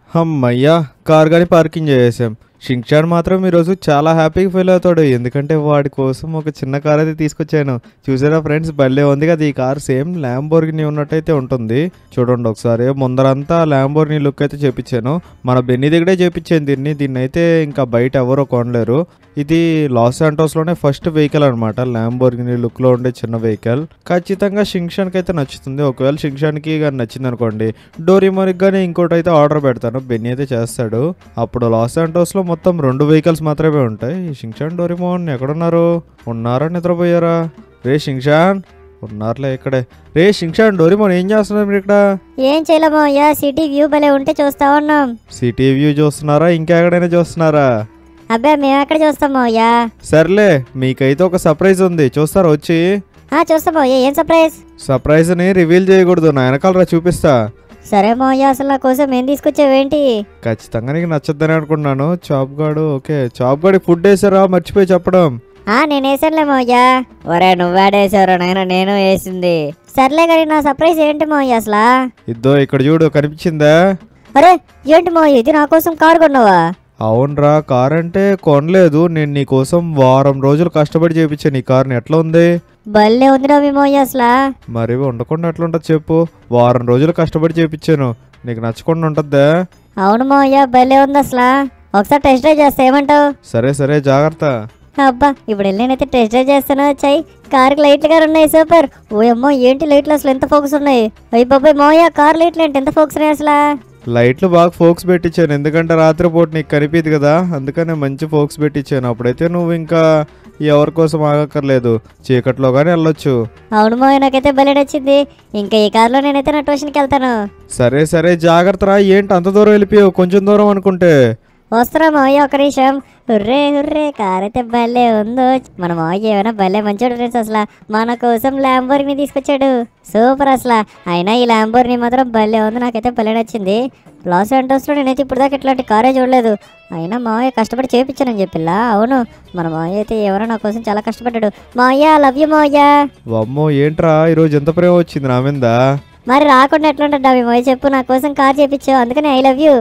అమ్మయ్యా కార్ కానీ పార్కింగ్ చేసేసాం షింక్షాన్ మాత్రం ఈరోజు చాలా హ్యాపీగా ఫీల్ అవుతాడు ఎందుకంటే వాడి కోసం ఒక చిన్న కార్ అయితే తీసుకొచ్చాను చూసారా ఫ్రెండ్స్ భలే ఉంది కదా ఈ కార్ సేమ్ ల్యాంబోర్గిని ఉన్నట్టయితే ఉంటుంది చూడండి ఒకసారి ముందరంతా ల్యాంబోర్గిని లుక్ అయితే చేపించాను మన బెన్నీ దగ్గరే చేపించాను దీన్ని దీన్ని అయితే ఇంకా బయట ఎవరో కొనలేరు ఇది లాస్ లోనే ఫస్ట్ వెహికల్ అనమాట ల్యాంబోర్గిని లుక్ లో ఉండే చిన్న వెహికల్ ఖచ్చితంగా షింక్షాన్కి అయితే నచ్చుతుంది ఒకవేళ షింక్షాన్కి కానీ నచ్చింది అనుకోండి డోరిమోనికి కానీ ఇంకోటి అయితే ఆర్డర్ పెడతాను బెన్నీ అయితే చేస్తాడు అప్పుడు లాస్ లో మొత్తం రెండు వెహికల్స్ మాత్రమే ఉంటాయి ఈ షింక్షాన్ డోరిమోన్ ఎక్కడున్నారు ఉన్నారా నిద్రపోయారా రే షింక్షాన్ ఉన్నారులే ఇక్కడే రే షింక్షాన్ డోరిమోన్ ఏం చేస్తున్నారు మీరు ఇక్కడ ఏం చేయలేమో అయ్యా సిటీ వ్యూ భలే ఉంటే చూస్తా ఉన్నాం సిటీ వ్యూ చూస్తున్నారా ఇంకా ఎక్కడైనా చూస్తున్నారా అబ్బా మేము ఎక్కడ చూస్తామో అయ్యా సర్లే మీకైతే ఒక సర్ప్రైజ్ ఉంది చూస్తారా వచ్చి ఆ చూస్తామో అయ్యా ఏం సర్ప్రైజ్ సర్ప్రైజ్ ని రివీల్ చేయకూడదు నా వెనకాలరా చూపిస్తా సరే మోయ్యా అసలు నా కోసం ఏం తీసుకొచ్చావేంటి ఖచ్చితంగా నీకు నచ్చొద్దని అనుకున్నాను చాప్ గాడు ఓకే చాప్ గాడి ఫుడ్ వేసారా మర్చిపోయి చెప్పడం ఆ నేను వేసానులే మోయ్యా ఒరే నువ్వాడేసారు నాయన నేను వేసింది సర్లే కానీ నా సర్ప్రైజ్ ఏంటి మోయ్యా అసలు ఇద్దో ఇక్కడ చూడు కనిపించిందా అరే ఏంటి మోయ్య ఇది నా కోసం కారు కొన్నావా అవునరా కార్ అంటే కొనలేదు నేను నీ కోసం వారం రోజులు కష్టపడి చేపించాను ఈ కార్ని ఎట్లా ఉంది భలే ఉందిరా మీ మోయ్య అసలు మరి ఉండకుండా ఎట్లా ఉంటుంది చెప్పు వారం రోజులు కష్టపడి చేపించాను నీకు నచ్చకుండా ఉంటుందా అవును మోయ్య భలే ఉంది అసలు ఒకసారి టెస్ట్ డ్రైవ్ చేస్తా ఏమంటావు సరే సరే జాగ్రత్త అబ్బా ఇప్పుడు వెళ్ళి నేనైతే టెస్ట్ డ్రైవ్ చేస్తాను వచ్చాయి కార్కి లైట్లు గారు ఉన్నాయి సూపర్ ఓ అమ్మో ఏంటి లైట్లు అసలు ఎంత ఫోకస్ ఉన్నాయి అయ్యి బాబాయ్ మోయ కార్ లైట్లు ఏంటి ఎంత ఫోకస్ ఉన్నాయి అసలు లైట్లు బాగా ఫోక్స్ పెట్టించాను ఎందుకంటే రాత్రిపూట నీకు కనిపించదు కదా అందుకనే మంచి ఫోక్స్ పెట్టించాను అప్పుడైతే నువ్వు ఇంకా ఎవరి కోసం ఆగక్కర్లేదు చీకట్లో కానీ వెళ్ళొచ్చు అవును మోయ నాకైతే భలే నచ్చింది ఇంకా ఈ కార్లో నేనైతే నా ట్యూషన్కి వెళ్తాను సరే సరే జాగ్రత్త రా ఏంటి అంత దూరం వెళ్ళిపోయావు కొంచెం దూరం అనుకుంటే వస్తున్నా మోయ ఒక నిమిషం హుర్రే హుర్రే కార్ అయితే భలే ఉందో మన మోయ ఏమైనా భలే మంచోడు ఫ్రెండ్స్ అసలు మన కోసం ల్యాంబోర్ని తీసుకొచ్చాడు సూపర్ అసలు అయినా ఈ ల్యాంబోర్ని మాత్రం భలే ఉంది నాకైతే భలే నచ్చింది లాస్ ఏంటోస్లో నేనైతే ఇప్పుడు దాకా ఇట్లాంటి కారే చూడలేదు అయినా మావయ్య కష్టపడి చేపించానని చెప్పిల్లా అవును మన మావయ్య అయితే ఎవరో నా కోసం చాలా కష్టపడ్డాడు మావయ్య లవ్ యూ మావయ్య అమ్మో ఏంట్రా ఈరోజు ఎంత ప్రేమ వచ్చింది నా మీద మరి రాకుండా ఎట్లుంటా మీ మావయ్య చెప్పు నా కోసం కార్ చేపించావు అందుకని ఐ లవ్ యూ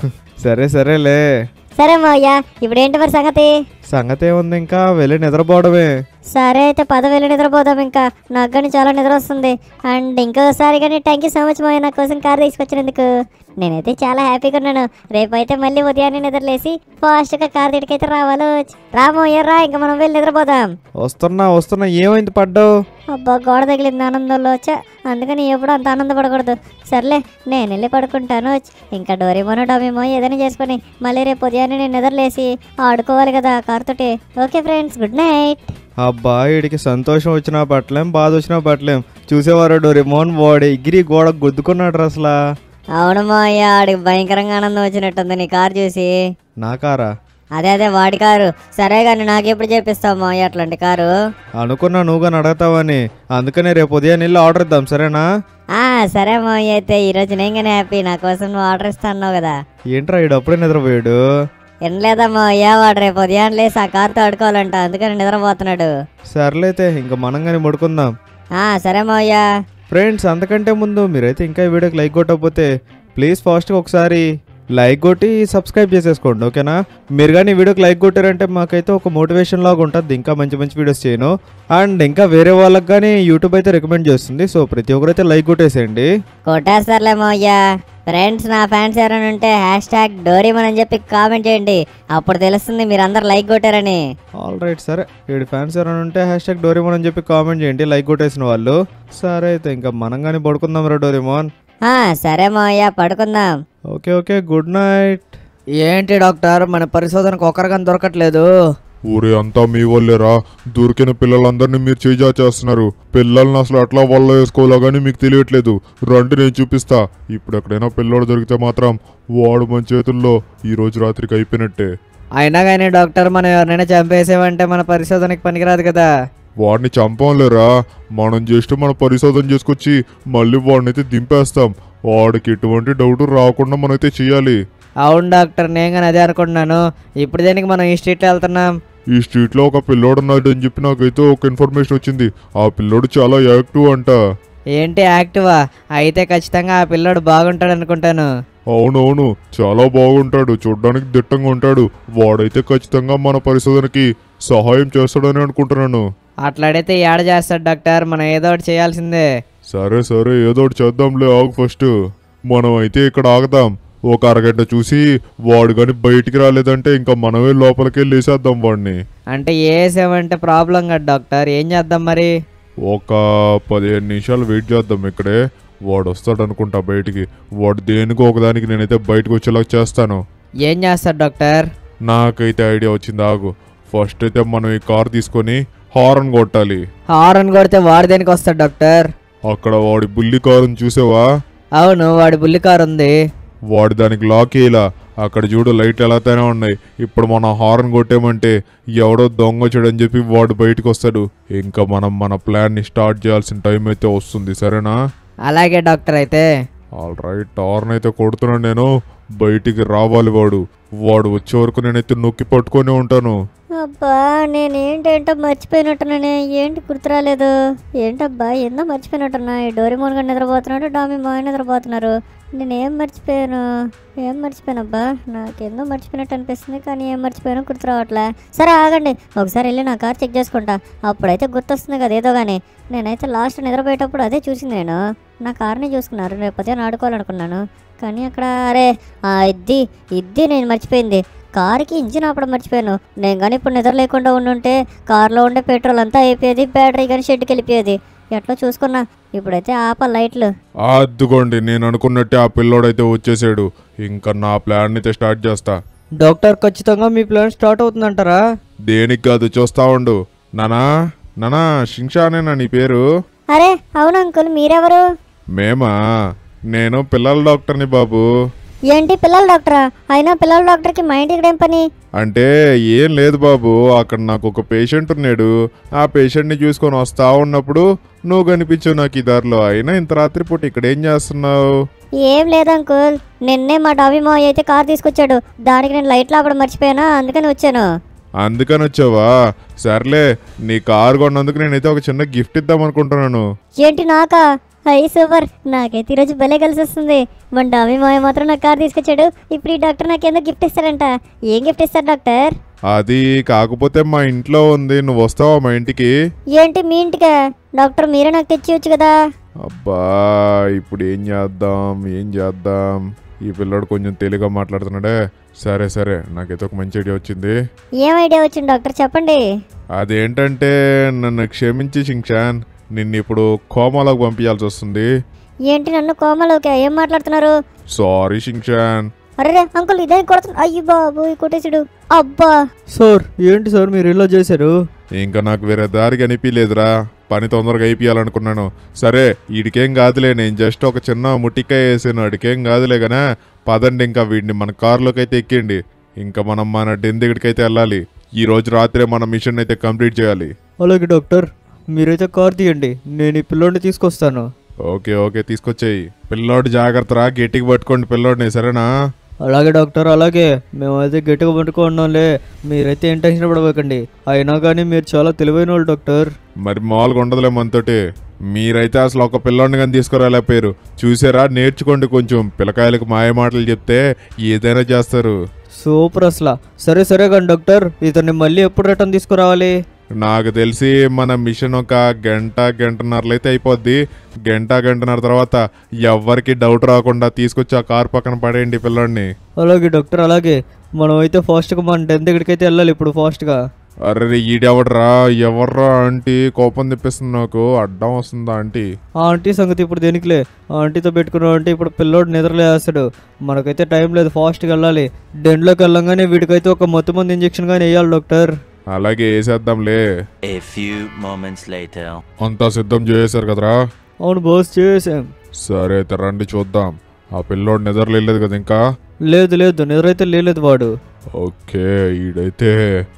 సరే సరేలే సరే మావయ్య ఇప్పుడు ఏంటి మరి సంగతి సంగతి ఏముంది ఇంకా వెళ్ళి నిద్రపోవడమే సరే అయితే పదవేలు నిద్రపోదాం ఇంకా నాకు కానీ చాలా నిద్ర వస్తుంది అండ్ ఇంకోసారి కానీ థ్యాంక్ యూ సో మచ్ మావయ్య నా కోసం కార్ తీసుకొచ్చినందుకు నేనైతే చాలా హ్యాపీగా ఉన్నాను రేపైతే మళ్ళీ ఉదయాన్నే నిద్రలేసి ఫాస్ట్గా కార్ దగ్గరికి రావాలో రామోయ్య రా ఇంకా మనం వెళ్ళి నిద్రపోదాం వస్తున్నా వస్తున్నా ఏమైంది పడ్డావు అబ్బా గోడ తగిలింది ఆనందంలో వచ్చా అందుకని ఎప్పుడు అంత ఆనందపడకూడదు సర్లే నేను వెళ్ళి పడుకుంటాను ఇంకా డోరేమోనో డోమేమో ఏదైనా చేసుకొని మళ్ళీ రేపు ఉదయాన్నే నేను నిద్రలేసి ఆడుకోవాలి కదా కార్ తోటి ఓకే ఫ్రెండ్స్ గుడ్ నైట్ అబ్బా వీడికి సంతోషం వచ్చినా పట్టలేం బాధ వచ్చినా పట్టలేం చూసేవారు డోరేమోన్ వాడు ఎగిరి గోడ గుద్దుకున్నాడు అసలు అవును మాయ ఆడికి భయంకరంగా ఆనందం వచ్చినట్టుంది నీ కారు చూసి నా కారా అదే అదే వాడి కారు సరే కానీ నాకెప్పుడు చేపిస్తావు మాయ అట్లాంటి కారు అనుకున్నా నువ్వు కానీ అడగతావని అందుకనే రేపు ఉదయం వెళ్ళి ఆర్డర్ ఇద్దాం సరేనా ఆ సరే మాయ అయితే ఈరోజు నేను కానీ హ్యాపీ నా కోసం నువ్వు ఆర్డర్ ఇస్తా అన్నావు కదా ఏంట్రా వీడు అప్పుడే నిద్రపోయాడు వినలేదమ్మా అయ్యా వాడు రేపు ఉదయం లేసి ఆ కారుతో ఆడుకోవాలంట అందుకని నిద్రపోతున్నాడు సర్లైతే ఇంకా మనం కానీ ముడుకుందాం ఆ సరే మావయ్యా ఫ్రెండ్స్ అంతకంటే ముందు మీరైతే ఇంకా ఈ వీడియోకి లైక్ కొట్టకపోతే ప్లీజ్ ఫాస్ట్గా ఒకసారి లైక్ కొట్టి సబ్స్క్రైబ్ చేసేసుకోండి ఓకేనా మీరు కానీ ఈ వీడియోకి లైక్ కొట్టారంటే మాకైతే ఒక మోటివేషన్ లాగా ఉంటుంది ఇంకా మంచి మంచి వీడియోస్ చేయను అండ్ ఇంకా వేరే వాళ్ళకి కానీ యూట్యూబ్ అయితే రికమెండ్ చేస్తుంది సో ప్రతి ఒక్కరైతే లైక్ కొట్టేసేయండి కొట్టేస్తారులే మావయ్యా ఫ్రెండ్స్ నా ఫ్యాన్స్ ఎవరైనా ఉంటే హ్యాష్ ట్యాగ్ డోరీమన్ అని చెప్పి కామెంట్ చేయండి అప్పుడు తెలుస్తుంది మీరు అందరు లైక్ కొట్టారని ఆల్ రైట్ సరే వీడి ఫ్యాన్స్ ఎవరైనా ఉంటే హ్యాష్ ట్యాగ్ డోరేమోన్ అని చెప్పి కామెంట్ చేయండి లైక్ కొట్టేసిన వాళ్ళు సరే అయితే ఇంకా మనం కానీ పడుకుందాం రా డోరేమోన్ ఆ సరే మావయ్య పడుకుందాం ఓకే ఓకే గుడ్ నైట్ ఏంటి డాక్టర్ మన పరిశోధనకు ఒకరికని దొరకట్లేదు ఊరే అంతా మీ వల్లేరా దొరికిన పిల్లలందరినీ మీరు చేజా చేస్తున్నారు పిల్లల్ని అసలు అట్లా వల్ల వేసుకోవాలో కానీ మీకు తెలియట్లేదు రండి నేను చూపిస్తా ఇప్పుడు ఎక్కడైనా పిల్లోడు దొరికితే మాత్రం వాడు మన చేతుల్లో ఈ రోజు రాత్రికి అయిపోయినట్టే అయినా కానీ డాక్టర్ మనం ఎవరినైనా చంపేసామంటే మన పరిశోధనకి పనికిరాదు కదా వాడిని చంపంలేరా మనం జస్ట్ మన పరిశోధన చేసుకొచ్చి మళ్ళీ వాడినైతే దింపేస్తాం వాడికి ఎటువంటి డౌట్ రాకుండా మనమైతే చేయాలి అవును డాక్టర్ నేను కానీ అదే అనుకుంటున్నాను ఇప్పుడు దేనికి మనం ఈ స్ట్రీట్లో వెళ్తున్నాం ఈ స్ట్రీట్ లో ఒక పిల్లోడు ఉన్నాడు అని చెప్పి నాకైతే ఒక ఇన్ఫర్మేషన్ వచ్చింది ఆ పిల్లోడు చాలా యాక్టివ్ అంట ఏంటి యాక్టివా అయితే ఖచ్చితంగా ఆ పిల్లోడు బాగుంటాడు అనుకుంటాను అవునవును చాలా బాగుంటాడు చూడ్డానికి దిట్టంగా ఉంటాడు వాడైతే ఖచ్చితంగా మన పరిశోధనకి సహాయం చేస్తాడని అనుకుంటున్నాను అట్లాడైతే ఏడ చేస్తాడు డాక్టర్ మనం ఏదో ఒకటి చేయాల్సిందే సరే సరే ఏదో ఒకటి చేద్దాంలే ఆగు ఫస్ట్ మనం అయితే ఇక్కడ ఆగదాం ఒక అరగంట చూసి వాడు కానీ బయటికి రాలేదంటే ఇంకా మనమే లోపలికి వెళ్ళి వేసేద్దాం వాడిని అంటే ఏసేమంటే ప్రాబ్లం కదా డాక్టర్ ఏం చేద్దాం మరి ఒక పదిహేను నిమిషాలు వెయిట్ చేద్దాం ఇక్కడే వాడు వస్తాడు అనుకుంటా బయటికి వాడు దేనికో ఒకదానికి నేనైతే బయటకు వచ్చేలా చేస్తాను ఏం చేస్తాడు డాక్టర్ నాకైతే ఐడియా వచ్చింది ఆగు ఫస్ట్ అయితే మనం ఈ కార్ తీసుకొని హారన్ కొట్టాలి హారన్ కొడితే వాడు దేనికి వస్తాడు డాక్టర్ అక్కడ వాడి బుల్లి కారుని చూసావా అవును వాడి బుల్లి కారు ఉంది వాడు దానికి లాక్ ఇలా అక్కడ చూడు లైట్లు ఎలాతోనే ఉన్నాయి ఇప్పుడు మనం హార్న్ కొట్టామంటే ఎవడో దొంగ చూడని చెప్పి వాడు బయటకు వస్తాడు ఇంకా మనం మన ప్లాన్ని స్టార్ట్ చేయాల్సిన టైం అయితే వస్తుంది సరేనా అలాగే డాక్టర్ అయితే ఆల్ రైట్ హార్న్ అయితే కొడుతున్నాను నేను బయటికి రావాలి వాడు వాడు వచ్చే వరకు నేనైతే నొక్కి పట్టుకొని ఉంటాను అబ్బా నేనేంటేంటో మర్చిపోయినట్టున్నానే ఏంటి గుర్తురాలేదు ఏంటబ్బా ఏందో మర్చిపోయినట్టున్నా ఈ డోరిమోన్ గారు నిద్రపోతున్నాడు డామి మా ఆయన నిద్రపోతున్నారు నేనేం మర్చిపోయాను ఏం మర్చిపోయానబ్బా నాకేందో మర్చిపోయినట్టు అనిపిస్తుంది కానీ ఏం మర్చిపోయానో గుర్తు రావట్లే సరే ఆగండి ఒకసారి వెళ్ళి నా కార్ చెక్ చేసుకుంటా అప్పుడైతే గుర్తొస్తుంది కదా ఏదో కానీ నేనైతే లాస్ట్ నిద్రపోయేటప్పుడు అదే చూసింది నేను నా కార్ని చూసుకున్నారు రేపొద్దే ఆడుకోవాలనుకున్నాను కానీ అక్కడ అరే ఆ, ఇద్ది ఇద్ది నేను మర్చిపోయింది కార్కి ఇంజిన్ ఆపడం మర్చిపోయాను నేను కానీ ఇప్పుడు నిద్ర లేకుండా ఉండుంటే కార్లో ఉండే పెట్రోల్ అంతా అయిపోయేది బ్యాటరీ కానీ షెడ్కి వెళ్ళిపోయేది ఎట్లా చూసుకున్నా ఇప్పుడైతే ఆప లైట్లు అద్దుకోండి నేను అనుకున్నట్టే ఆ పిల్లోడైతే వచ్చేసాడు ఇంకా నా ప్లాన్ అయితే స్టార్ట్ చేస్తా డాక్టర్ ఖచ్చితంగా మీ ప్లాన్ స్టార్ట్ అవుతుందంటారా దేనికి కాదు చూస్తా ఉండు నానా నానా షింషానేనా నీ పేరు అరే అవును అంకుల్ మీరెవరు మేమా నేను పిల్లల డాక్టర్ని బాబు ఏంటి పిల్లల డాక్టరా అయినా పిల్లల డాక్టర్కి మా ఇంటికి ఏం పని అంటే ఏం లేదు బాబు అక్కడ నాకు ఒక పేషెంట్ ఉన్నాడు ఆ పేషెంట్ని చూసుకొని వస్తా ఉన్నప్పుడు నువ్వు కనిపించావు నాకు ఈ దారిలో అయినా ఇంత రాత్రిపూట ఇక్కడ ఏం చేస్తున్నావు ఏం లేదు అంకుల్ నిన్నే మా డాబీ మా అయితే కార్ తీసుకొచ్చాడు దానికి నేను లైట్లు ఆపడం మర్చిపోయానా అందుకని వచ్చాను అందుకని వచ్చావా సర్లే నీ కారు కొన్నందుకు నేనైతే ఒక చిన్న గిఫ్ట్ ఇద్దాం అనుకుంటున్నాను ఏంటి నాకా అయ్యి సూపర్ నాకైతే ఈరోజు భలే కలిసి వస్తుంది మన డామీ మాయ మాత్రం నాకు కార్ తీసుకొచ్చాడు ఇప్పుడు ఈ డాక్టర్ నాకు ఎందుకు గిఫ్ట్ ఇస్తాడంట ఏం గిఫ్ట్ ఇస్తారు డాక్టర్ అది కాకపోతే మా ఇంట్లో ఉంది నువ్వు వస్తావా మా ఇంటికి ఏంటి మీ ఇంటికా డాక్టర్ మీరే నాకు తెచ్చివచ్చు కదా అబ్బా ఇప్పుడు ఏం చేద్దాం ఏం చేద్దాం ఈ పిల్లోడు కొంచెం తెలివిగా మాట్లాడుతున్నాడే సరే సరే నాకైతే ఒక మంచి ఐడియా వచ్చింది ఏం ఐడియా వచ్చింది డాక్టర్ చెప్పండి అదేంటంటే నన్ను క్షమించి షింక్షాన్ నిన్ను ఇప్పుడు కోమాలోకి పంపించాల్సి వస్తుంది ఏంటి నన్ను కోమలోకి ఏం మాట్లాడుతున్నారు సారీ షింక్షాన్ అరే అంకుల్ ఇదే కొడుతున్నా అయ్యి బాబు కొట్టేసాడు అబ్బా సార్ ఏంటి సార్ మీరు ఇలా చేశారు ఇంకా నాకు వేరే దారి కనిపించలేదురా పని తొందరగా అయిపోయాలనుకున్నాను సరే వీడికేం కాదులే నేను జస్ట్ ఒక చిన్న ముట్టికాయ వేసాను వాడికేం కాదులే గనా పదండి ఇంకా వీడిని మన కారులోకి అయితే ఎక్కండి ఇంకా మనం మన డెన్ దగ్గరికి వెళ్ళాలి ఈ రోజు రాత్రే మన మిషన్ అయితే కంప్లీట్ చేయాలి అలాగే డాక్టర్ మీరైతే కార్ తీయండి నేను ఈ పిల్లోడిని తీసుకొస్తాను ఓకే ఓకే తీసుకొచ్చేయి పిల్లోడు జాగ్రత్త రా గట్టికి పట్టుకోండి పిల్లోడిని సరేనా అలాగే డాక్టర్ అలాగే మేమైతే గట్టిగా పట్టుకున్నాంలే మీరైతే ఏం టెన్షన్ పడబోకండి అయినా కానీ మీరు చాలా తెలివైన వాళ్ళు డాక్టర్ మరి మామూలుగా ఉండదులే మనతోటి మీరైతే అసలు ఒక పిల్లోడిని కానీ తీసుకురాలేకపోయారు చూసారా నేర్చుకోండి కొంచెం పిల్లకాయలకు మాయ మాటలు చెప్తే ఏదైనా చేస్తారు సూపర్ అసలు సరే సరే కానీ డాక్టర్ ఇతన్ని మళ్ళీ ఎప్పుడు రిటర్న్ తీసుకురావాలి నాకు తెలిసి మన మిషన్ ఒక గంట గంటన్నరలో అయితే అయిపోద్ది గంట గంటన్నర తర్వాత ఎవ్వరికి డౌట్ రాకుండా తీసుకొచ్చి ఆ కార్ పక్కన పడేయండి పిల్లోడిని అలాగే డాక్టర్ అలాగే మనం అయితే ఫాస్ట్గా మన డెన్ దగ్గరికి అయితే వెళ్ళాలి ఇప్పుడు ఫాస్ట్గా అరే ఈడెవడరా ఎవర్రా ఆంటీ కోపం తెప్పిస్తుంది నాకు అడ్డం వస్తుందా ఆంటీ ఆ ఆంటీ సంగతి ఇప్పుడు దేనికిలే ఆ ఆంటీతో పెట్టుకున్నాం అంటే ఇప్పుడు పిల్లోడు నిద్రలేస్తాడు మనకైతే టైం లేదు ఫాస్ట్గా వెళ్ళాలి డెన్లోకి వెళ్ళంగానే వీడికైతే ఒక మొత్తం మంది ఇంజెక్షన్ కానీ వేయాలి డాక్టర్ అలాగే వేసేద్దాంలే A few moments later. అంతా సిద్ధం చేసేశారు కదరా అవును బాస్ చేసాం సరే అయితే రండి చూద్దాం ఆ పిల్లోడు నిద్రలేదు కదా ఇంకా లేదు లేదు నిద్ర అయితే లేలేదు వాడు ఓకే ఈడైతే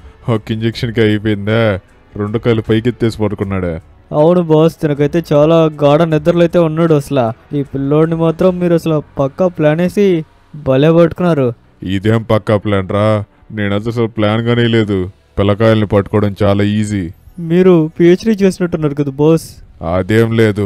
ఒక ఇంజెక్షన్కి అయిపోయిందే రెండు కాయలు పైకెత్తేసి పడుకున్నాడే అవును బాస్ తనకైతే చాలా గాఢ నిద్రలో అయితే ఉన్నాడు అసలు ఈ పిల్లోడిని మాత్రం మీరు అసలు పక్కా ప్లాన్ వేసి భలే పట్టుకున్నారు ఇదేం పక్కా ప్లాన్ రా నేనైతే అసలు ప్లాన్ గానే లేదు పిల్లకాయల్ని పట్టుకోవడం చాలా ఈజీ మీరు పిహెచ్డీ చేసినట్టున్నారు కదా బాస్ అదేం లేదు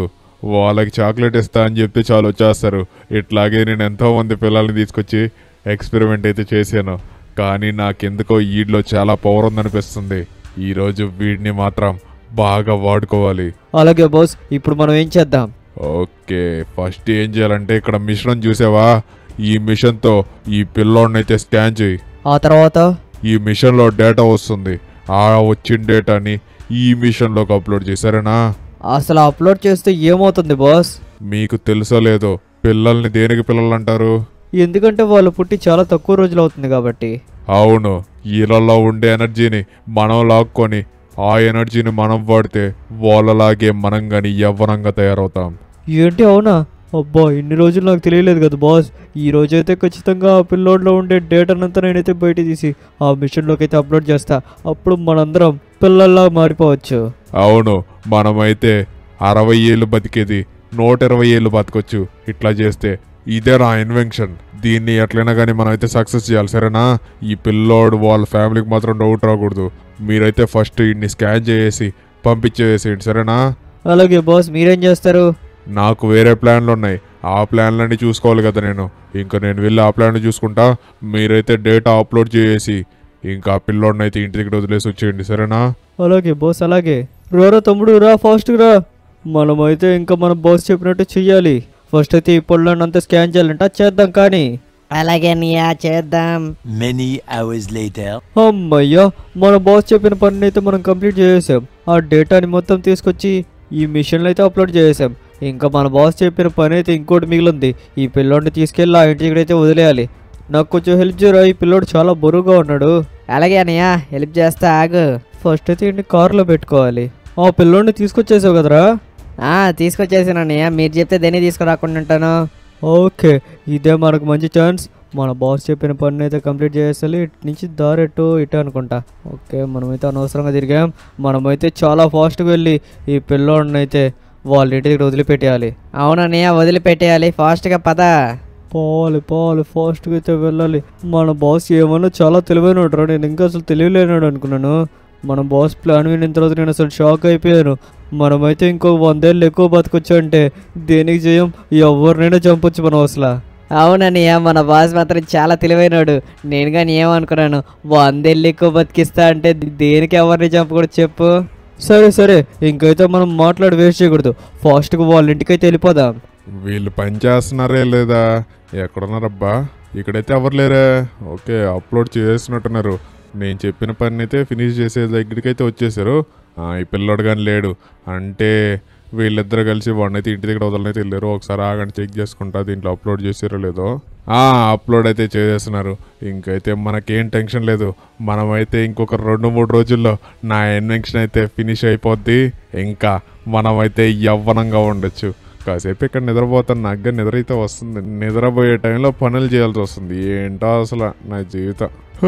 వాళ్ళకి చాక్లెట్ ఇస్తా అని చెప్తే చాలు వచ్చేస్తారు ఇట్లాగే నేను ఎంతో మంది పిల్లల్ని తీసుకొచ్చి ఎక్స్పెరిమెంట్ అయితే చేశాను కానీ నాకెందుకో వీడిలో చాలా పవర్ ఉందనిపిస్తుంది ఈరోజు వీడిని మాత్రం బాగా వాడుకోవాలి అలాగే బాస్ ఇప్పుడు మనం ఏం చేద్దాం ఓకే ఫస్ట్ ఏం చేయాలంటే ఇక్కడ మిషన్ చూసావా ఈ మిషన్తో ఈ పిల్లోడిని అయితే స్కాన్ చేయి ఆ తర్వాత ఈ మిషన్లో డేటా వస్తుంది ఆ వచ్చిన డేటాని ఈ మిషన్లోకి అప్లోడ్ చేశారేనా అసలు అప్లోడ్ చేస్తే ఏమవుతుంది బాస్ మీకు తెలుసో లేదో పిల్లల్ని దేనికి పిల్లలు అంటారు ఎందుకంటే వాళ్ళు పుట్టి చాలా తక్కువ రోజులు అవుతుంది కాబట్టి అవును వీళ్ళల్లో ఉండే ఎనర్జీని మనం లాక్కొని ఆ ఎనర్జీని మనం వాడితే వాళ్ళలాగే మనం కానీ యవ్వనంగా తయారవుతాం ఏంటి అవునా అబ్బా ఇన్ని రోజులు నాకు తెలియలేదు కదా బాస్ ఈ రోజైతే ఖచ్చితంగా ఆ పిల్లోడ్లో ఉండే డేటానంతా నేనైతే బయట తీసి ఆ మిషన్లోకి అయితే అప్లోడ్ చేస్తా అప్పుడు మనందరం పిల్లల్లా మారిపోవచ్చు అవును మనమైతే అరవై ఏళ్ళు బతికేది నూట ఇరవై ఏళ్ళు బతకొచ్చు ఇట్లా చేస్తే ఇదే నా ఇన్వెన్షన్ దీన్ని ఎట్లయినా కానీ మనం అయితే సక్సెస్ చేయాలి సరేనా ఈ పిల్లోడు వాళ్ళ ఫ్యామిలీకి మాత్రం డౌట్ రాకూడదు మీరైతే ఫస్ట్ ఇన్ని స్కాన్ చేసి పంపించేసేయండి సరేనా అలాగే బాస్ మీరేం చేస్తారు నాకు వేరే ప్లాన్లు ఉన్నాయి ఆ ప్లాన్లన్నీ చూసుకోవాలి కదా నేను ఇంకా నేను వెళ్ళి ఆ ప్లాన్ చూసుకుంటా మీరైతే డేటా అప్లోడ్ చేసి ఇంకా ఆ పిల్లోడిని అయితే ఇంటి దగ్గర వదిలేసి వచ్చేయండి సరేనా అలాగే బాస్ అలాగే రారా తమ్ముడు రా ఫాస్ట్గా రా మనమైతే ఇంకా మన బాస్ చెప్పినట్టు చెయ్యాలి ఫస్ట్ అయితే ఈ పొలాన్ని అంతా స్కాన్ చేయాలంట చేద్దాం కానీ అలాగే అన్నయ్య చేద్దాం Many hours later. అమ్మయ్యా మన బాస్ చెప్పిన పనిని అయితే మనం కంప్లీట్ చేసేసాం ఆ డేటాని మొత్తం తీసుకొచ్చి ఈ మిషన్లో అయితే అప్లోడ్ చేసేసాం ఇంకా మన బాస్ చెప్పిన పని అయితే ఇంకోటి మిగిలింది ఈ పిల్లోడిని తీసుకెళ్ళి ఆ ఇంటి దగ్గర అయితే వదిలేయాలి నాకు కొంచెం హెల్ప్ చేయరా ఈ పిల్లోడు చాలా బరువుగా ఉన్నాడు అలాగే అన్నయ్య హెల్ప్ చేస్తా ఆగు ఫస్ట్ అయితే ఇంటి కారులో పెట్టుకోవాలి ఆ పిల్లోడిని తీసుకొచ్చేసావు కదరా ఆ తీసుకొచ్చేసాను అన్నయ్య మీరు చెప్తే దేన్ని తీసుకురాకుండా ఉంటాను ఓకే ఇదే మనకు మంచి ఛాన్స్ మన బాస్ చెప్పిన పని అయితే కంప్లీట్ చేసేయాలి ఇటు నుంచి దారెట్టు ఇటు అనుకుంటా ఓకే మనమైతే అనవసరంగా తిరిగాం మనమైతే చాలా ఫాస్ట్గా వెళ్ళి ఈ పిల్లోడిని అయితే వాళ్ళ ఇంటి దగ్గర వదిలిపెట్టేయాలి అవునన్నయ్య వదిలిపెట్టేయాలి ఫాస్ట్గా పద పోవాలి పోవాలి ఫాస్ట్గా అయితే వెళ్ళాలి మన బాస్ ఏమన్నా చాలా తెలివైనడు రా నేను ఇంకా అసలు తెలియలేనాడు అనుకున్నాను మన బాస్ ప్లాన్ వినిన తర్వాత నేను అసలు షాక్ అయిపోయాను మనమైతే ఇంకో వందేళ్ళు ఎక్కువ బతకొచ్చు అంటే దేనికి చేయం ఎవరినైనా చంపొచ్చు మనం అసలు అవునన్నయ్య మన బాస్ మాత్రం చాలా తెలివైనడు నేను కానీ ఏమనుకున్నాను వందెళ్ళి ఎక్కువ బతికిస్తా అంటే దేనికి ఎవరిని చంపకూడదు చెప్పు సరే సరే ఇంకైతే మనం మాట్లాడి వేస్ట్ చేయకూడదు ఫాస్ట్గా వాళ్ళ ఇంటికైతే వెళ్ళిపోదాం వీళ్ళు పని చేస్తున్నారే లేదా ఎక్కడున్నారబ్బా ఇక్కడైతే ఎవరు లేరే ఓకే అప్లోడ్ చేసినట్టున్నారు నేను చెప్పిన పని అయితే ఫినిష్ చేసే దగ్గరికి అయితే వచ్చేసారు ఆ, ఈ పిల్లోడు కానీ లేడు అంటే వీళ్ళిద్దరు కలిసి వాడినైతే ఇంటి దగ్గర వదలనైతే వెళ్ళారు ఒకసారి ఆగండి చెక్ చేసుకుంటా దీంట్లో అప్లోడ్ చేసారో లేదో ఆ, అప్లోడ్ అయితే చేసేస్తున్నారు ఇంకైతే మనకేం టెన్షన్ లేదు మనమైతే ఇంకొక రెండు మూడు రోజుల్లో నా ఇన్వెన్షన్ అయితే ఫినిష్ అయిపోద్ది ఇంకా మనమైతే యవ్వనంగా ఉండొచ్చు కాసేపు ఇక్కడ నిద్రపోతాను నాకు నిద్ర అయితే వస్తుంది నిద్రపోయే టైంలో పనులు చేయాల్సి వస్తుంది ఏంటో అసలు నా జీవితం హో,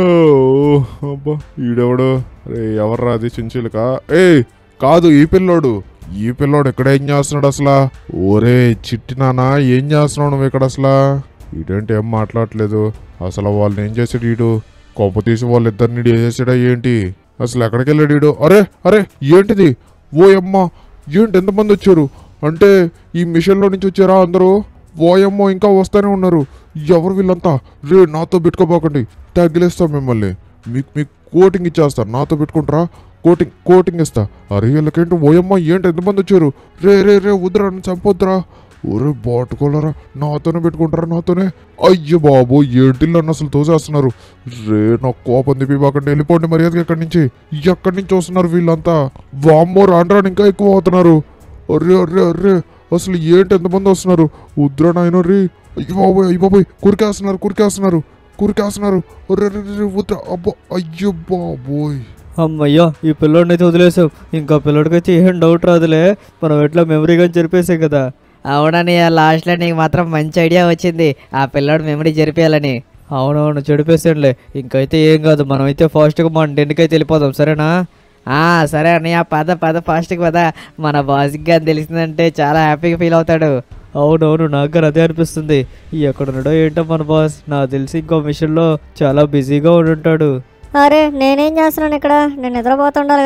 అబ్బా ఈడెవడు రే ఎవర్రా అది చించులుక ఏ కాదు ఈ పిల్లోడు ఈ పిల్లోడు ఇక్కడ ఏం చేస్తున్నాడు అసలు ఓరే చిట్టి నాన్న ఏం చేస్తున్నావు నువ్వు ఇక్కడ అసలు ఇదేంటి ఏం మాట్లాడట్లేదు అసలు వాళ్ళని ఏం చేసాడు ఈడు కొప్ప తీసి వాళ్ళిద్దరిని చేసాడా ఏంటి అసలు ఎక్కడికి వెళ్ళాడు ఈడు అరే అరే ఏంటిది ఓ అమ్మ ఏంటి ఎంతమంది వచ్చారు అంటే ఈ మిషన్లో నుంచి వచ్చారా అందరూ ఓయమ్మో ఇంకా వస్తూనే ఉన్నారు ఎవరు వీళ్ళంతా రే నాతో పెట్టుకోపోకండి తగిలేస్తా మిమ్మల్ని మీకు మీకు కోటింగ్ ఇచ్చేస్తారు నాతో పెట్టుకుంటారా కోటింగ్ కోటింగ్ ఇస్తా అరే వీళ్ళకేంటి ఓయమ్మ ఏంటి ఎంతమంది వచ్చారు రే రే రే వద్దురా నన్ను చంపొద్దురా ఒరే బాటుకోలరా నాతోనే పెట్టుకుంటారా నాతోనే అయ్యో బాబు ఏంటి నన్ను అసలు తోసేస్తున్నారు రే నాకు కోపం తిప్పిపోకండి వెళ్ళిపోండి మర్యాదగా ఎక్కడి నుంచి ఎక్కడి నుంచి వస్తున్నారు వీళ్ళంతా వామ్మో రాను ఇంకా ఎక్కువ అవుతున్నారు అర్రే అర్రే అర్రే అసలు ఏంటి ఎంతమంది వస్తున్నారు ఉద్రా నాయన రే అయ్యో బాబోయ్ అయ్యో బాబోయ్ కురికేస్తున్నారు కురికేస్తున్నారు కురికేస్తున్నారు అర్రే అర్రే, అర్రే ఉద్రా అబ్బో అయ్యో బాబోయ్ అమ్మయ్యా ఈ పిల్లోడిని అయితే వదిలేసాం ఇంకా పిల్లోడికైతే ఏం డౌట్ రాదులే మనం ఎట్లా మెమరీ కానీ జరిపేసాం కదా అవునన్నయ్య లాస్ట్లో నీకు మాత్రం మంచి ఐడియా వచ్చింది ఆ పిల్లోడు మెమరీ జరిపేయాలని అవునవును చెడిపేసానులే ఇంకైతే ఏం కాదు మనమైతే ఫాస్ట్గా మన డెన్నికైతే వెళ్ళిపోదాం సరేనా ఆ సరే అన్నయ్య పద పద ఫాస్ట్కి పద మన బాస్కి కానీ తెలిసిందంటే చాలా హ్యాపీగా ఫీల్ అవుతాడు అవునవును నాకు కూడా అదే అనిపిస్తుంది ఎక్కడున్నాడో ఏంటో మన బాస్ నాకు తెలిసి ఇంకో మిషన్లో చాలా బిజీగా ఉండి ఉంటాడు అరే నేనేం చేస్తున్నాను ఇక్కడ నేను నిద్రపోతుండాలి కదా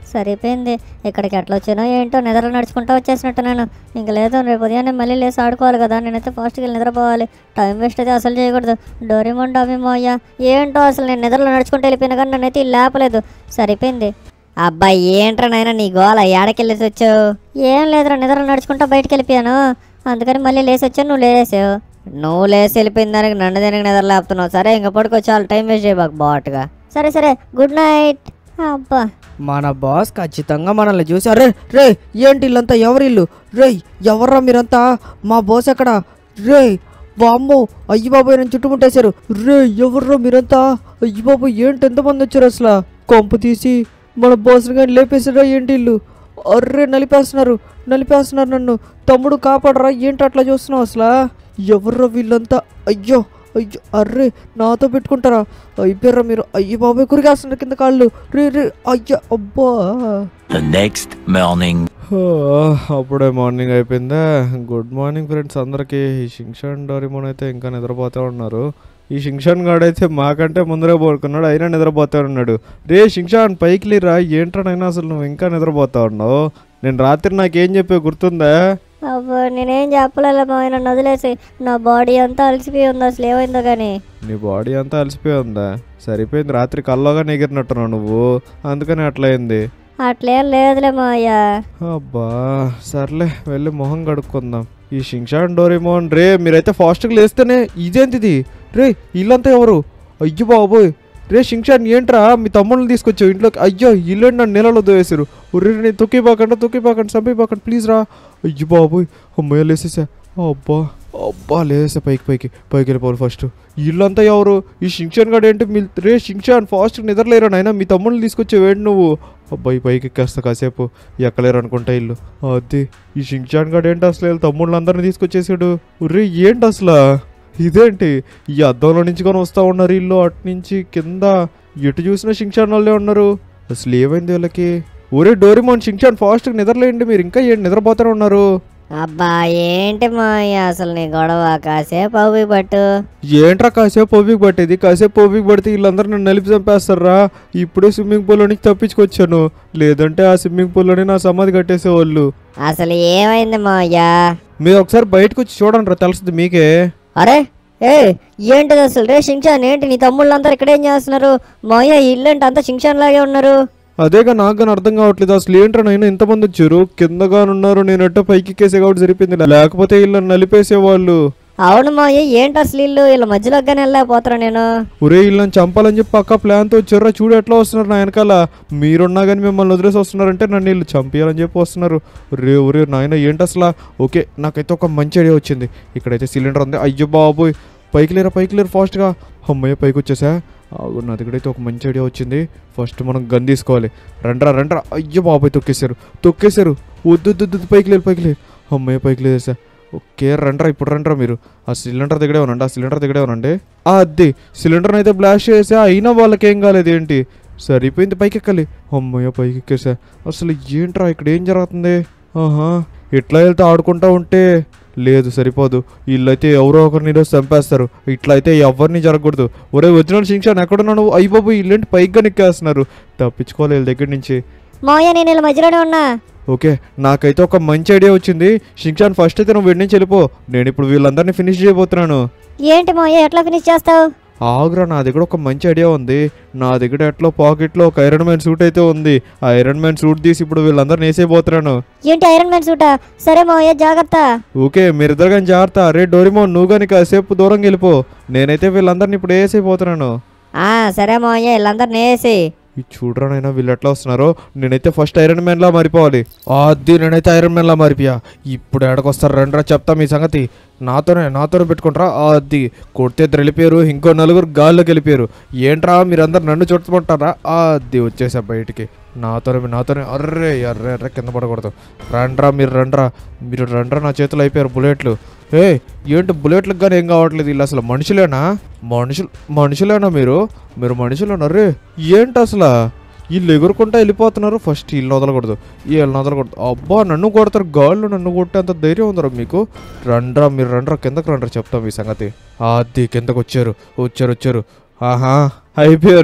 సరిపోయింది ఇక్కడికి ఎట్లా వచ్చానో ఏంటో నిద్ర నడుచుకుంటూ వచ్చేసినట్టున్నాను ఇంక లేదు రేపు ఉదయాన్నే మళ్ళీ లేసి ఆడుకోవాలి కదా నేనైతే ఫాస్ట్కి వెళ్ళి నిద్రపోవాలి టైం వేస్ట్ అయితే అసలు చేయకూడదు డోరేమోన్ డామేమో అయ్యా ఏంటో అసలు నేను నిద్రలో నడుచుకుంటూ వెళ్ళిపోయినా కానీ నన్నైతే ఇది లేపలేదు సరిపోయింది అబ్బాయి ఏంట్రా నాయన నీ గోల ఏడకెళ్ళేసి వచ్చావు ఏం లేదురా నిద్రలో నడుచుకుంటా బయటికి వెళ్ళిపోయాను అందుకని మళ్ళీ లేసి వచ్చాను నువ్వు లేసావు నువ్వు లేసి వెళ్ళిపోయిన దానికి నన్ను దేనికి నిద్ర లేపుతున్నావు సరే ఇంక పడుకో చాలా టైం వేస్ట్ చేయబాకు బాట్గా సరే సరే గుడ్ నైట్ అబ్బా మన బాస్ ఖచ్చితంగా మనల్ని చూసి అరే రే ఏంటి ఇల్లంతా ఎవరిల్లు రే ఎవర్రా మీరంతా మా బాస్ ఎక్కడ రే వామ్మో అయ్యి బాబాయ్ నన్ను చుట్టుముట్టేశారు రే ఎవర్రా మీరంతా అయ్యి బాబాయ్ ఏంటి ఎంతమంది వచ్చారు అసలు కొంపు తీసి మన బాస్ని కానీ లేపేసారా ఏంటి ఇల్లు అర్రే నలిపేస్తున్నారు నలిపేస్తున్నారు నన్ను తమ్ముడు కాపాడరా ఏంటి అట్లా చూస్తున్నావు అసలు ఎవర్రా వీళ్ళంతా అయ్యో అయ్యో అర్రే నాతో పెట్టుకుంటారా అయిపోయారా మీరు అయ్యి బాబాయ్ కురిగేస్తున్నారు కింద కాళ్ళు రే రే అయ్యా అబ్బా The next morning. హో, అప్పుడే మార్నింగ్ అయిపోయిందా గుడ్ మార్నింగ్ ఫ్రెండ్స్ అందరికీ ఈ షింగ్షాన్ డోరిమోన్ అయితే ఇంకా నిద్రపోతూ ఉన్నారు ఈ షింగ్షాన్ గాడు అయితే మాకంటే ముందరే పడుకున్నాడు అయినా నిద్రపోతూ ఉన్నాడు రే షింగ్షాన్ పైకి లేరా ఏంట్రానైనా అసలు నువ్వు ఇంకా నిద్రపోతా ఉన్నావు నేను రాత్రి నాకేం చెప్పే గుర్తుందా అబ్బా నేనేం చెప్పలేదు మా నన్ను వదిలేసి నా బాడీ అంతా అలసిపోయి ఉంది అసలు ఏమైందో కానీ నీ బాడీ అంతా అలసిపోయి ఉందా సరిపోయింది రాత్రి కల్లోగా ఎగిరినట్టున్నావు నువ్వు అందుకని అట్లా అయింది అట్లేం లేదులే మాయ అబ్బా సర్లే వెళ్ళి మొహం కడుక్కుందాం ఈ షింగ్షాన్ డోరేమోన్ రే మీరైతే ఫాస్ట్గా లేస్తేనే ఇదేంటిది రే ఇల్లంతా ఎవరు అయ్యో బాబోయ్ రే షింగ్షాన్ ఏంట్రా మీ తమ్ముళ్ళని తీసుకొచ్చావు ఇంట్లోకి అయ్యో ఇల్లు నన్ను నెలలో దోవేశారు ఒరే నేను తొక్కిపోకండి తొక్కిపోకండి చంపిపోకండి ప్లీజ్ రా అయ్యో బాబోయ్ అమ్మయ్య లేసేసా అబ్బా అబ్బా లేసా పైకి పైకి పైకి వెళ్ళిపోవాలి ఫస్ట్ ఇల్లంతా ఎవరు ఈ షింగ్షాన్ గాడు ఏంటి మీ రే షింగ్షాన్ ఫాస్ట్ నిద్రలేరా నాయనా మీ తమ్ముళ్ళని తీసుకొచ్చావు ఏంటి నువ్వు అబ్బాయి పైకి ఎక్కేస్తా కాసేపు ఎక్కలేరు అనుకుంటా ఇల్లు అది ఈ షింగ్షాన్ గాడు ఏంటి అసలు వీళ్ళ తమ్ముళ్ళందరినీ తీసుకొచ్చేసాడు ఉర్రే ఏంటి అసలు ఇదేంటి ఈ అద్దంలో నుంచి కొని వస్తూ ఉన్నారు ఇల్లు అటు నుంచి కింద ఎటు చూసినా షింగ్షాన్ వాళ్ళే ఉన్నారు అసలు ఏమైంది వీళ్ళకి ఒరే డోరిమోన్ షింగ్షాన్ ఫాస్ట్గా నిద్రలేండి మీరు ఇంకా ఏంటి నిద్రపోతూనే ఉన్నారు అబ్బా ఏంటి మాయ అసలు నీ గొడవ కాసేపు అవి పట్టు ఏంట్రా కాసేపు ఓపిక పట్టేది కాసేపు ఓపిక పడితే వీళ్ళందరూ నన్ను నలిపి చంపేస్తారా ఇప్పుడే స్విమ్మింగ్ పూల్లో నుంచి తప్పించుకొచ్చాను లేదంటే ఆ స్విమ్మింగ్ పూల్లోనే నా సమాధి కట్టేసేవాళ్ళు అసలు ఏమైంది మాయ మీరు ఒకసారి బయటకు వచ్చి చూడండి రా తెలుస్తుంది మీకే అరే ఏ ఏంటిది అసలు రే షించాన్ ఏంటి నీ తమ్ముళ్ళందరూ ఇక్కడేం చేస్తున్నారు మాయ ఇల్లు అంటే అంతా షించాన్ లాగే ఉన్నారు అదేగా నాకు కానీ అర్థం కావట్లేదు అసలు ఏంట్రా నైనా ఇంతమంది వచ్చారు కిందగానున్నారు నేను ఎట్టో పైకి ఎక్కేసే కాబట్టి సరిపోయింది లేకపోతే వీళ్ళని నలిపేసేవాళ్ళు అవును మాయ ఏంటి అసలు ఇల్లు వీళ్ళ మధ్యలో కానీ వెళ్ళలేకపోతున్నా నేను ఒరే వీళ్ళని చంపాలని చెప్పి పక్క ప్లాన్తో వచ్చారా చూడు ఎట్లా వస్తున్నారు నా వెనకాల మీరున్నా కానీ మిమ్మల్ని వదిలేసి వస్తున్నారంటే నన్ను వీళ్ళు చంపేయాలని చెప్పి వస్తున్నారు రే ఒరే నాయన ఏంటి అసలు ఓకే నాకైతే ఒక మంచి ఐడియా వచ్చింది ఇక్కడైతే సిలిండర్ ఉంది అయ్యో బాబోయ్ పైకి లేరా పైకి లేరు ఫాస్ట్గా అమ్మయ్య పైకి వచ్చేసా ఆగు, నా దగ్గరైతే ఒక మంచి ఐడియా వచ్చింది ఫస్ట్ మనం గన్ తీసుకోవాలి రండ్రా రండ్రా అయ్యో బాబాయ్ తొక్కేశారు తొక్కేశారు వద్దు వద్దు, వద్దు పైకి లేరు పైకి లేరు అమ్మయ్య పైకి లేదేసా ఓకే రండ్రా ఇప్పుడు రండ్రా మీరు ఆ సిలిండర్ దగ్గరే ఉనండి ఆ సిలిండర్ దగ్గరే ఉనండి ఆ అద్దె సిలిండర్ని అయితే బ్లాస్ట్ చేసా అయినా వాళ్ళకి ఏం కాలేదు ఏంటి సరిపోయింది పైకి ఎక్కాలి అమ్మయ్య పైకి ఎక్కేసా అసలు ఏంట్రా ఇక్కడ ఏం జరుగుతుంది ఆహా ఇట్లా వెళ్తే ఆడుకుంటా ఉంటే లేదు సరిపోదు వీళ్ళైతే ఎవరో ఒకరిని ఈరోజు చంపేస్తారు ఇట్లా అయితే ఎవరిని జరగకూడదు ఒరే ఒరిజినల్ శిక్షణ ఎక్కడున్నావు నువ్వు అయిపోయి వీళ్ళేంటి పైగా నిక్కేస్తున్నారు తప్పించుకోవాలి వీళ్ళ దగ్గర నుంచి మాయ నేను వీళ్ళ మధ్యలోనే ఉన్నా ఓకే నాకైతే ఒక మంచి ఐడియా వచ్చింది షింక్షాన్ ఫస్ట్ అయితే నువ్వు వీడి నుంచి వెళ్ళిపో నేను ఇప్పుడు వీళ్ళందరినీ ఫినిష్ చేయబోతున్నాను ఏంటి మాయ ఎట్లా ఫినిష్ చేస్తావు ఆగురా నా దగ్గర ఒక మంచి ఐడియా ఉంది నా దగ్గర ఎట్లో పాకెట్లో ఒక ఐరన్ మ్యాన్ సూట్ అయితే ఉంది ఆ ఐరన్ మ్యాన్ సూట్ తీసి ఇప్పుడు వీళ్ళందరినీ వేసేయబోతున్నాను ఏంటి ఐరన్ మ్యాన్ సూటా సరే మాయ జాగ్రత్త ఓకే మీరిద్దరు కానీ జాగ్రత్త రే డోరిమోన్ నువ్వు కానీ కాసేపు దూరంగా వెళ్ళిపో నేనైతే వీళ్ళందరినీ ఇప్పుడు వేసేయబోతున్నాను ఆ సరే మాయ వీళ్ళందరినీ వేసి ఈ చూడరా నైనా వీళ్ళు ఎట్లా వస్తున్నారో నేనైతే ఫస్ట్ ఐరన్ మ్యాన్ లా మారిపోవాలి అది నేనైతే ఐరన్ మ్యాన్ లా మారిపోయా ఇప్పుడు ఎడకొస్తారు రండ్రా చెప్తా మీ సంగతి నాతోనే నాతోనే పెట్టుకుంటారా అది కొడితే ఇద్దరు వెళ్ళిపోయారు ఇంకో నలుగురు గాల్లోకి వెళ్ళిపోయారు ఏంట్రా మీరందరు నన్ను చుట్టుకుంటారా అది వచ్చేసా బయటికి నాతోనే నాతోనే అర్రే అర్రే అర్రే కింద పడకూడదు రండ్రా మీరు రండ్రా మీరు రండ్రా నా చేతులు అయిపోయారు బుల్లెట్లు ఏ ఏంటి బుల్లెట్లకు కానీ ఏం కావట్లేదు వీళ్ళు అసలు మనుషులేనా మనుషులు మనుషులేనా మీరు మీరు మనుషులేనా రే ఏంటి అసలు వీళ్ళు ఎగురుకుంటా వెళ్ళిపోతున్నారు ఫస్ట్ వీళ్ళని వదలకూడదు వీళ్ళని వదలకూడదు అబ్బా నన్ను కొడతారు గాళ్ళు నన్ను కొట్టేంత ధైర్యం ఉందరా మీకు రండ్రా మీరు రండ్రా కిందకు రండ్రా చెప్తాం ఈ సంగతి అది కిందకు వచ్చారు వచ్చారు వచ్చారు ఆహా అయిపోయారు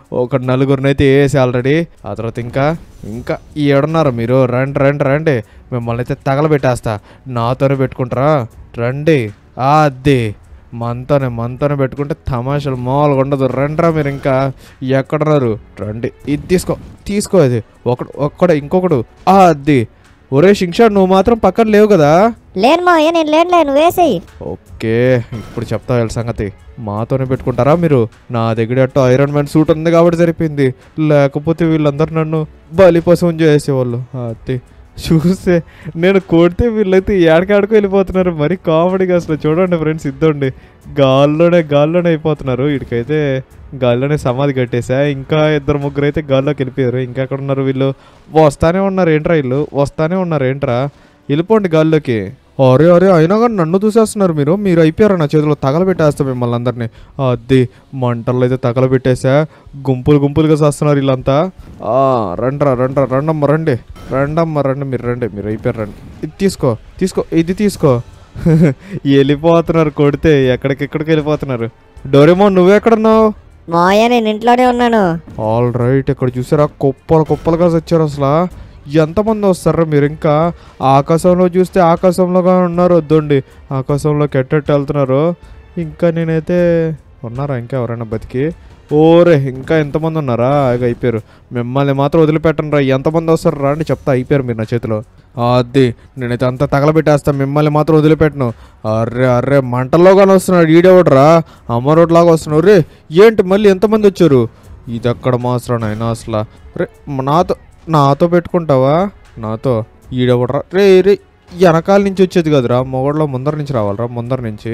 ఒక నలుగురిని అయితే వేసి ఆల్రెడీ ఆ తర్వాత ఇంకా ఇంకా ఏడున్నారు మీరు రండి రండి రండి మిమ్మల్ని అయితే తగలబెట్టేస్తా నాతోనే పెట్టుకుంటారా రండి ఆ అద్దె మనతోనే మనతోనే పెట్టుకుంటే తమాషాలు మామూలుగా ఉండదు రండ్రా మీరు ఇంకా ఎక్కడున్నారు రండి ఇది తీసుకో తీసుకో ఇది ఒకడు ఒక్కడ ఇంకొకడు ఆ అద్ది ఒరే శిక్ష నువ్వు మాత్రం పక్కన లేవు కదా లేను మావయ్య నేను లేనులే నువ్వు వేసేయి ఓకే ఇప్పుడు చెప్తా వీళ్ళ సంగతి మాతోనే పెట్టుకుంటారా మీరు నా దగ్గర అట్టు ఐరన్ మ్యాన్ సూట్ ఉంది కాబట్టి సరిపోయింది లేకపోతే వీళ్ళందరూ నన్ను బలిపశం చేసేవాళ్ళు అది చూస్తే నేను కొడితే వీళ్ళైతే ఏడకాడకు వెళ్ళిపోతున్నారు మరి కామెడీగా అసలు చూడండి ఫ్రెండ్స్ ఇద్దండి గాల్లోనే గాల్లోనే అయిపోతున్నారు వీడికైతే గాల్లోనే సమాధి కట్టేసా ఇంకా ఇద్దరు ముగ్గురు అయితే గాల్లోకి వెళ్ళిపోయారు ఇంకా ఎక్కడ ఉన్నారు వీళ్ళు వస్తానే ఉన్నారు ఏంట్రా వీళ్ళు వస్తానే ఉన్నారు ఏంట్రా వెళ్ళిపోండి గాల్లోకి అరే అరే అయినా కానీ నన్ను చూసేస్తున్నారు మీరు మీరు అయిపోయారు నా చేతిలో తగలబెట్టేస్తా మిమ్మల్ని అందరినీ అది మంటల్లో అయితే తగలబెట్టేసా గుంపులు గుంపులుగా చేస్తున్నారు వీళ్ళంతా ఆ, రండ్రా రండ్రా రండమ్మ రండి రండమ్మ రండి మీరు రండి మీరు అయిపోయారు రండి ఇది తీసుకో తీసుకో ఇది తీసుకో వెళ్ళిపోతున్నారు కొడితే ఎక్కడికెక్కడికి వెళ్ళిపోతున్నారు డోరేమోన్ నువ్వెక్కడున్నావు మావయ్య నేను ఇంట్లోనే ఉన్నాను ఆల్ రైట్ ఇక్కడ చూసారా కుప్పలు కుప్పలుగా వచ్చారు అసలు ఎంతమంది వస్తారా మీరు ఇంకా ఆకాశంలో చూస్తే ఆకాశంలోగా ఉన్నారు వద్దండి ఆకాశంలోకి ఎట్టెట్టు వెళ్తున్నారు ఇంకా నేనైతే ఉన్నారా ఇంకా ఎవరైనా బతికి ఓరే ఇంకా ఎంతమంది ఉన్నారా ఇక అయిపోయారు మిమ్మల్ని మాత్రం వదిలిపెట్టను రా ఎంతమంది వస్తారు రా అని చెప్తా అయిపోయారు మీరు నా చేతిలో అది నేనైతే అంతా తగలబెట్టేస్తాను మిమ్మల్ని మాత్రం వదిలిపెట్టను అర్రే అర్రే మంటల్లోగానే వస్తున్నాడు ఈడేవడరా అమ్మరోడ్లాగా వస్తున్నాడు రే ఏంటి మళ్ళీ ఎంతమంది వచ్చారు ఇది అక్కడ మాత్రం అయినా అసలు రే నాతో నాతో పెట్టుకుంటావా నాతో ఈడెవడరా రే రే వెనకాల నుంచి వచ్చేది కదరా మొగడలో ముందర నుంచి రావాలరా ముందర నుంచి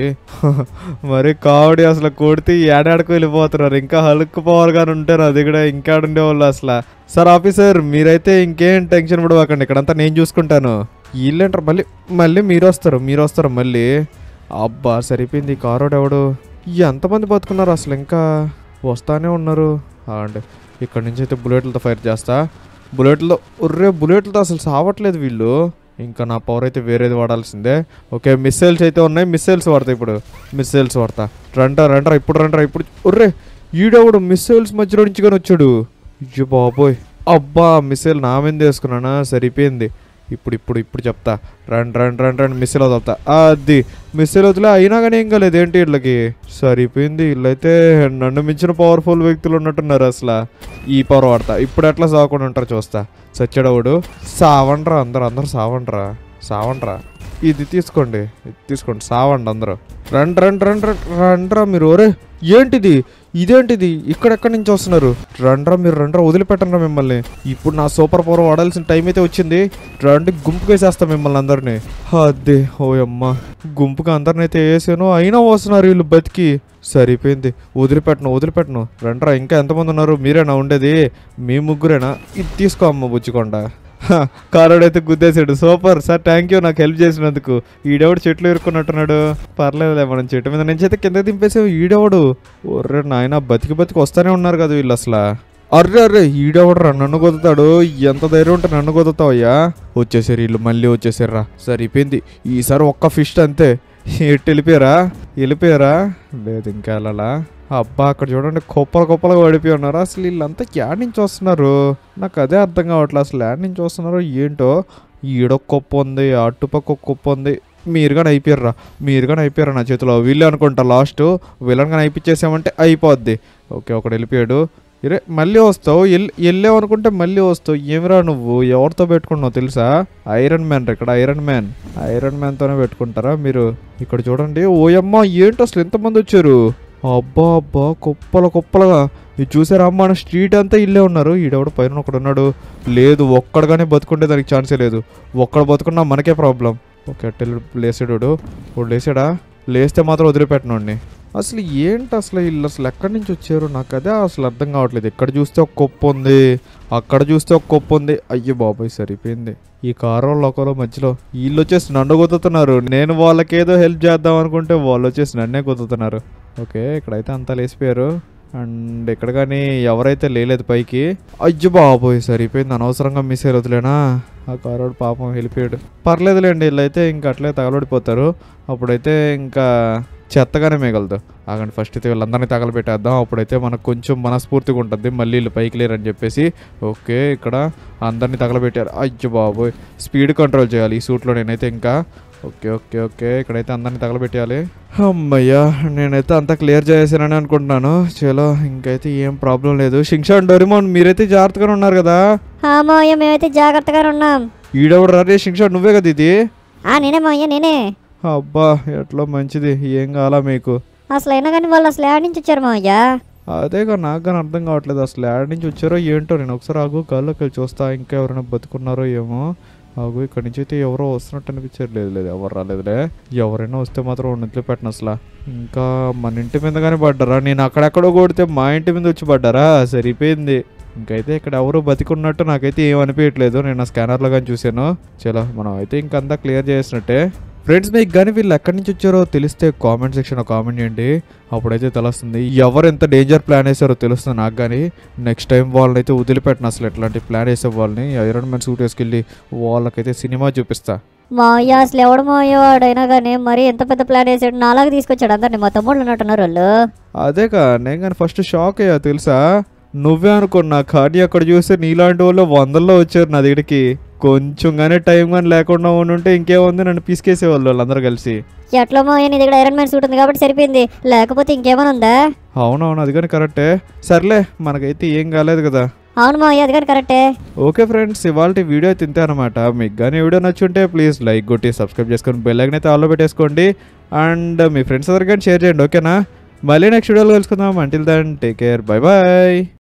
మరి కావడి అసలు కొడితే ఏడాడికి వెళ్ళిపోతున్నారు ఇంకా హలుక్కుపోవాలి కానీ ఉంటారు అది కూడా ఇంకా ఉండేవాళ్ళు అసలు సార్ ఆఫీసర్ మీరైతే ఇంకేం టెన్షన్ పడవకండి ఇక్కడంతా నేను చూసుకుంటాను వీళ్ళంటారు మళ్ళీ మళ్ళీ మీరు వస్తారు మీరు వస్తారు మళ్ళీ అబ్బా సరిపోయింది ఈ కారోడు ఎవడు ఎంతమంది బతుకున్నారు అసలు ఇంకా వస్తానే ఉన్నారు అండ్ ఇక్కడ నుంచి అయితే బుల్లెట్లతో ఫైర్ చేస్తా బుల్లెట్లతో ఉర్రే బుల్లెట్లతో అసలు సావట్లేదు వీళ్ళు ఇంకా నా పవర్ అయితే వేరేది వాడాల్సిందే ఓకే మిస్సైల్స్ అయితే ఉన్నాయి మిస్సైల్స్ వాడతా ఇప్పుడు మిస్సైల్స్ వాడతా రంటా రంటరా ఇప్పుడు రంటరా ఇప్పుడు ఉర్రే ఈడెవడు మిస్సైల్స్ మధ్యలో నుంచి కానీ వచ్చాడు అయ్యో బాబోయ్ అబ్బా మిస్సైల్ నా మీద వేసుకున్నానా సరిపోయింది ఇప్పుడు ఇప్పుడు ఇప్పుడు చెప్తా రండి రండి రండి రండి మిస్సైల్ వదులుతా అది మిస్సైల్ వదిలే అయినా కానీ ఏం కాలేదు ఏంటి వీళ్ళకి సరిపోయింది వీళ్ళైతే నన్ను మించిన పవర్ఫుల్ వ్యక్తులు ఉన్నట్టున్నారు అసలు ఈ పవర్ వాడతా ఇప్పుడు ఎట్లా సావకుండా ఉంటారు చూస్తా సచ్చడవుడు సావండ్రా అందరు అందరు సావండ్రా సావండ్రా ఇది తీసుకోండి ఇది తీసుకోండి సావండి అందరూ రండి రండి రండి రండి రండ్రా మీరు ఒరే ఏంటిది ఇదేంటిది ఇక్కడెక్కడి నుంచి వస్తున్నారు రండ్రా మీరు రండ్రా వదిలిపెట్టండి మిమ్మల్ని ఇప్పుడు నా సూపర్ పవర్ వాడాల్సిన టైం అయితే వచ్చింది రండి గుంపుకు వేసేస్తా మిమ్మల్ని అందరినీ అదే ఓయమ్మ గుంపుగా అందరిని అయితే వేసాను అయినా వస్తున్నారు వీళ్ళు బతికి సరిపోయింది వదిలిపెట్టను వదిలిపెట్టను రండ్రా ఇంకా ఎంతమంది ఉన్నారు మీరేనా ఉండేది మీ ముగ్గురేనా ఇది తీసుకో అమ్మ బుజ్జికొండ హ, కారోడైతే గుద్దేశాడు సూపర్ సార్ థ్యాంక్ యూ నాకు హెల్ప్ చేసినందుకు ఈడెవడు చెట్లు ఇరుక్కున్నట్టున్నాడు పర్లేదులే మనం చెట్టు మీద నుంచి అయితే కింద దింపేసావు ఈడెవడు ఒర్రే నాయన బతికి బతికి వస్తానే ఉన్నారు కదా వీళ్ళు అసలు అర్రే అర్రే ఈడెవడరా నన్ను కొదుతాడు ఎంత ధైర్యం ఉంటే నన్ను కొదుతావయ్యా వచ్చేసారు వీళ్ళు మళ్ళీ వచ్చేసారా సరిపోయింది ఈసారి ఒక్క ఫిష్ అంతే ఎట్టు వెళ్ళిపోయారా వెళ్ళిపోయారా లేదు ఇంకా వెళ్ళాలా అబ్బా అక్కడ చూడండి కుప్పలు కుప్పలుగా పడిపోయి ఉన్నారు అసలు వీళ్ళంతా యాడ్ నుంచి వస్తున్నారు నాకు అదే అర్థం కావట్లేదు అసలు యాడ్ నుంచి వస్తున్నారు ఏంటో ఈడొక కుప్ప ఉంది అటుపక్క ఒక కుప్ప ఉంది మీరు కానీ అయిపోయారా మీరు కానీ అయిపోయారా నా చేతిలో వీళ్ళే అనుకుంటా లాస్ట్ వీళ్ళని కానీ అయిపించేసామంటే అయిపోద్ది ఓకే ఒకడు వెళ్ళిపోయాడు ఇరే మళ్ళీ వస్తావు ఎల్- వెళ్ళావు అనుకుంటే మళ్ళీ వస్తావు ఏమిరా నువ్వు ఎవరితో పెట్టుకున్నావు తెలుసా ఐరన్ మ్యాన్ రా ఇక్కడ ఐరన్ మ్యాన్ ఐరన్ మ్యాన్తోనే పెట్టుకుంటారా మీరు ఇక్కడ చూడండి ఓయమ్మ ఏంటి అసలు ఎంతమంది వచ్చారు అబ్బా అబ్బా కుప్పల కుప్పలుగా ఇది చూసారా మన స్ట్రీట్ అంతా ఇల్లే ఉన్నారు ఈడెవడు పైన ఒకడు ఉన్నాడు లేదు ఒక్కడుగానే బతుకుంటే దానికి ఛాన్సే లేదు ఒక్కడు బతుకున్నా మనకే ప్రాబ్లం ఓకే టెల్ లేసాడు వాడు లేసాడా లేస్తే మాత్రం వదిలిపెట్టనండి అసలు ఏంటి అసలు వీళ్ళు అసలు ఎక్కడి నుంచి వచ్చారు నాకు అదే అసలు అర్థం కావట్లేదు ఇక్కడ చూస్తే ఒక కుప్ప ఉంది అక్కడ చూస్తే ఒక కుప్ప ఉంది అయ్యో బాబాయ్ సరిపోయింది ఈ కారు లోకలో మధ్యలో వీళ్ళు వచ్చేసి నన్ను గుద్దుతున్నారు నేను వాళ్ళకేదో హెల్ప్ చేద్దాం అనుకుంటే వాళ్ళు వచ్చేసి నన్నే గుద్దుతున్నారు ఓకే ఇక్కడైతే అంతా లేసిపోయారు అండ్ ఇక్కడ కానీ ఎవరైతే లేలేదు పైకి అయ్యో బాబోయ్ సరిపోయింది అనవసరంగా మిస్ అయ్యి వదిలేనా ఆ కారోడు పాపం వెళ్ళిపోయాడు పర్లేదులేండి వీళ్ళైతే ఇంకా అట్లే తగలబడిపోతారు అప్పుడైతే ఇంకా చెత్తగానే మిగలదు ఆగండి ఫస్ట్ అయితే వీళ్ళందరినీ తగలబెట్టేద్దాం అప్పుడైతే మనకు కొంచెం మనస్ఫూర్తిగా ఉంటుంది మళ్ళీ వీళ్ళు పైకి లేరు అని చెప్పేసి ఓకే ఇక్కడ అందరినీ తగలబెట్టారు అయ్యో బాబోయ్ స్పీడ్ కంట్రోల్ చేయాలి ఈ సూట్లో నేనైతే ఇంకా ఓకే ఓకే ఓకే ఇక్కడైతే అందరినీ తగలబెట్టాలి అమ్మయ్యా నేనైతే అంతా క్లియర్ చేసానని అనుకుంటున్నాను చలో ఇంకైతే ఏం ప్రాబ్లం లేదు షింక్షాన్ డోరిమోన్ మీరైతే జాగ్రత్తగానే ఉన్నారు కదా ఆ మావయ్య మేమైతే జాగ్రత్తగా ఉన్నాం ఈడెవడు రే షింక్షాన్ నువ్వే కదా ఇది ఆ నేనే మావయ్య నేనే అబ్బా ఎట్లా మంచిది ఏం కావాలా మీకు అసలు అయినా కానీ వాళ్ళు అసలు ఏడ నుంచి వచ్చారు మావయ్య అదే కానీ నాకు కానీ అర్థం కావట్లేదు అసలు యాడ్ నుంచి వచ్చారో ఏంటో నేను ఒకసారి ఆగు గాల్లోకి వెళ్ళి చూస్తా ఇంకా ఎవరైనా బతుకున్నారో ఏమో ఆగు ఇక్కడ నుంచి అయితే ఎవరో వస్తున్నట్టు అనిపించారు లేదు లేదు ఎవరు రాలేదులే ఎవరైనా వస్తే మాత్రం ఉన్నట్లు పెట్టను అసలు ఇంకా మన ఇంటి మీద కానీ పడ్డారా నేను అక్కడెక్కడో కొడితే మా ఇంటి మీద వచ్చి పడ్డారా సరిపోయింది ఇంకైతే ఇక్కడ ఎవరు బతికున్నట్టు నాకైతే ఏం అనిపించట్లేదు నేను ఆ స్కానర్లో కానీ చూశాను చలో మనం అయితే ఇంకంతా క్లియర్ చేసినట్టే ఫ్రెండ్స్ మీకు కానీ వీళ్ళు ఎక్కడి నుంచి వచ్చారో తెలిస్తే కామెంట్ సెక్షన్లో కామెంట్ చేయండి అప్పుడైతే తెలుస్తుంది ఎవరు ఎంత డేంజర్ ప్లాన్ వేసారో తెలుస్తుంది నాకు కానీ నెక్స్ట్ టైం వాళ్ళని అయితే వదిలిపెట్టను అసలు ఎట్లాంటి ప్లాన్ వేసే వాళ్ళని ఐరన్ మ్యాన్ సూట్ వేసుకెళ్ళి వాళ్ళకైతే సినిమా చూపిస్తా మావయ్య అసలు ఎవడు మావయ్య వాడైనా కానీ మరి ఎంత పెద్ద ప్లాన్ వేసాడు నాలాగా తీసుకొచ్చాడు అందరిని మా తమ్ముళ్ళు ఉన్నట్టున్నారు వాళ్ళు అదేకా నేను కానీ ఫస్ట్ షాక్ అయ్యా తెలుసా నువ్వే అనుకున్నా కానీ అక్కడ చూస్తే నీలాంటి వాళ్ళు వందల్లో వచ్చారు నా దగ్గరికి కొంచెం కానీ టైం కానీ లేకుండా ఉండుంటే ఇంకేముంది నన్ను పిసికేసేవాళ్ళు వాళ్ళందరూ కలిసి ఎట్లా మావయ్య నీ దగ్గర ఐరన్ మ్యాన్ సూట్ ఉంది కాబట్టి సరిపోయింది లేకపోతే ఇంకేమైనా ఉందా అవునవును అది కానీ కరెక్టే సర్లే మనకైతే ఏం కాలేదు కదా అవును మావయ్య అది కానీ కరెక్టే ఓకే ఫ్రెండ్స్ ఇవాళ వీడియో అయితే ఇంతే అనమాట మీకు కానీ వీడియో నచ్చుంటే ప్లీజ్ లైక్ కొట్టి సబ్స్క్రైబ్ చేసుకొని బెల్ ఐకన్ అయితే ఆల్లో పెట్టేసుకోండి అండ్ మీ ఫ్రెండ్స్ అందరికీ షేర్ చేయండి ఓకేనా మళ్ళీ నెక్స్ట్ వీడియోలో కలుసుకుందాం until then take care bye bye